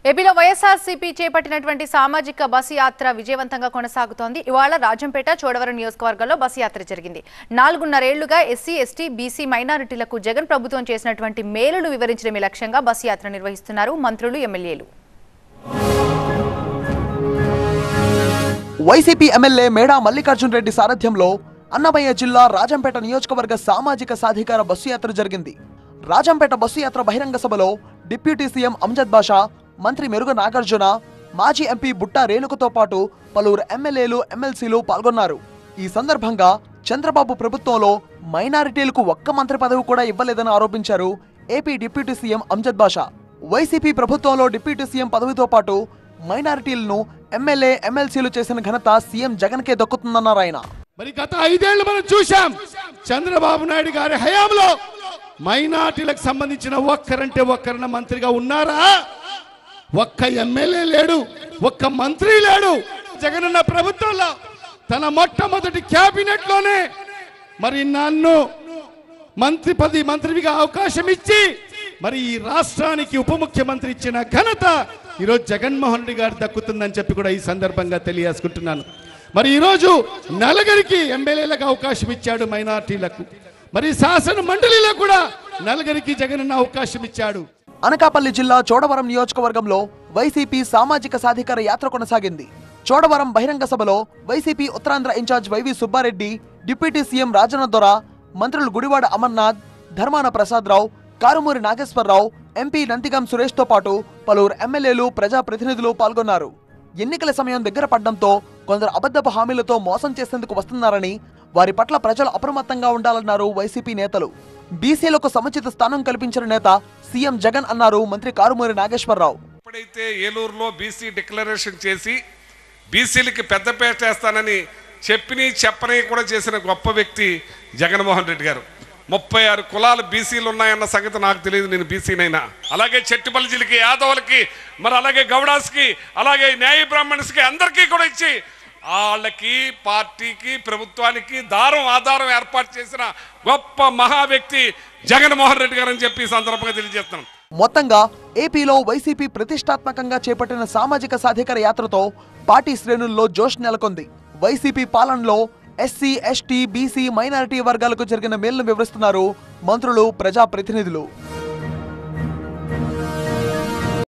ఏపీలో వైఎస్ఆర్సీపీ చేపట్టినటువంటి సామాజిక బస్సు యాత్ర విజయవంతంగా కొనసాగుతోంది ఇవాళ రాజంపేట చోడవరం నియోజకవర్గంలో బస్సు యాత్ర జరిగింది నాలుగున్నరేళ్లుగా ఎస్సీ ఎస్టీ బీసీ మైనారిటీలకు జగన్ ప్రభుత్వం చేసినటువంటి మేలును వివరించడమే లక్ష్యంగా బస్సు యాత్ర నిర్వహిస్తున్నారు మంత్రులు ఎమ్మెల్యేలు వైసీపీ ఎమ్మెల్యే మేడా మల్లికార్జున్ రెడ్డి సారథ్యంలో అన్నమయ్య జిల్లా రాజంపేట నియోజకవర్గ సామాజిక సాధికార బస్సు యాత్ర జరిగింది రాజంపేట బస్సు యాత్ర బహిరంగ సభలో డిప్యూటీ సీఎం అమ్జద్ బాషా మంత్రి మెరుగ నాగార్జున మాజీ ఎంపీ బుట్టా రేణుకతో పాటు పలువురు ఎమ్మెల్యేలు ఎమ్మెల్సీలు పాల్గొన్నారు ఈ సందర్భంగా చంద్రబాబు ప్రభుత్వంలో మైనారిటీలకు ఒక్క మంత్రి పదవి కూడా ఇవ్వలేదని ఆరోపించారు AP deputy CM Amjad Basha YCP ప్రభుత్వంలో డిప్యూటీ సీఎం పదవితో పాటు మైనారిటీలను ఎమ్మెల్యే ఎమ్మెల్సీలు చేసిన ఘనత సీఎం జగన్కే దక్కుతుందన్నారు ఆయన మరి గత ఐదేళ్లు మనం చూశాం చంద్రబాబు నాయుడు గారి హయాంలో మైనార్టీలకు సంబంధించిన ఒక్కరంటే ఒక్కరిన మంత్రిగా ఉన్నారా ఒక్క ఎమ్మెల్యే లేడు ఒక్క మంత్రి లేడు జగనన్న ప్రభుత్వంలో తన మొట్టమొదటి క్యాబినెట్ లోనే మరి నన్ను మంత్రి పది మంత్రిగా అవకాశం ఇచ్చి మరి ఈ రాష్ట్రానికి ఉప ముఖ్యమంత్రి ఇచ్చిన ఘనత ఈరోజు జగన్మోహన్ రెడ్డి గారు దక్కుతుందని చెప్పి కూడా ఈ సందర్భంగా తెలియజేసుకుంటున్నాను మరి ఈరోజు నలుగురికి ఎమ్మెల్యేలకు అవకాశం ఇచ్చాడు మైనార్టీలకు మరి శాసన మండలిలో కూడా నలుగురికి జగనన్న అవకాశం ఇచ్చాడు అనకాపల్లి జిల్లా చోడవరం నియోజకవర్గంలో వైసీపీ సామాజిక సాధికార యాత్ర కొనసాగింది చోడవరం బహిరంగ సభలో వైసీపీ Uttarandhra incharge YV Subbareddy deputy CM Rajanna Dora మంత్రులు గుడివాడ అమర్నాథ్ ధర్మాన ప్రసాదరావు కారుమూరి నాగేశ్వరరావు ఎంపీ నంతిగం సురేష్తో పాటు పలువురు ఎమ్మెల్యేలు ప్రజాప్రతినిధులు పాల్గొన్నారు ఎన్నికల సమయం దగ్గర పడ్డంతో కొందరు అబద్ధపు హామీలతో మోసం చేసేందుకు వస్తున్నారని వారి పట్ల ప్రజలు అప్రమత్తంగా ఉండాలన్నారు వైసీపీ నేతలు బీసీలకు సముచిత స్థానం కల్పించిన నేత సీఎం జగన్ అన్నారు మంత్రి కారుమూరి నాగేశ్వరరావు ఎప్పుడైతే ఏలూరులో బీసీ డిక్లరేషన్ చేసి బీసీలకి పెద్దపేట చేస్తానని చెప్పిని చెప్పని కూడా చేసిన గొప్ప వ్యక్తి జగన్మోహన్ రెడ్డి గారు ముప్పై ఆరు కులాలు బీసీలు ఉన్నాయన్న సంగతి నాకు తెలియదు నేను బీసీనైనా అలాగే చెట్టుపల్లిజీలకి యాదవులకి మరి అలాగే గౌడాస్కి అలాగే న్యాయ బ్రాహ్మణ్స్కి అందరికీ కూడా ఇచ్చి వాళ్ళకి పార్టీకి ప్రభుత్వానికి దారం ఆధారం ఏర్పాటు చేసిన గొప్ప మహా వ్యక్తి జగన్మోహన్ రెడ్డి గారు అని చెప్పి ఈ సందర్భంగా తెలియజేస్తున్నాను మొత్తంగా ఏపీలో వైసీపీ ప్రతిష్టాత్మకంగా చేపట్టిన సామాజిక సాధికార యాత్రతో పార్టీ శ్రేణుల్లో జోష్ నెలకొంది వైసీపీ పాలనలో ఎస్సీ ఎస్టీ బీసీ మైనారిటీ వర్గాలకు జరిగిన మేలును వివరిస్తున్నారు మంత్రులు ప్రజాప్రతినిధులు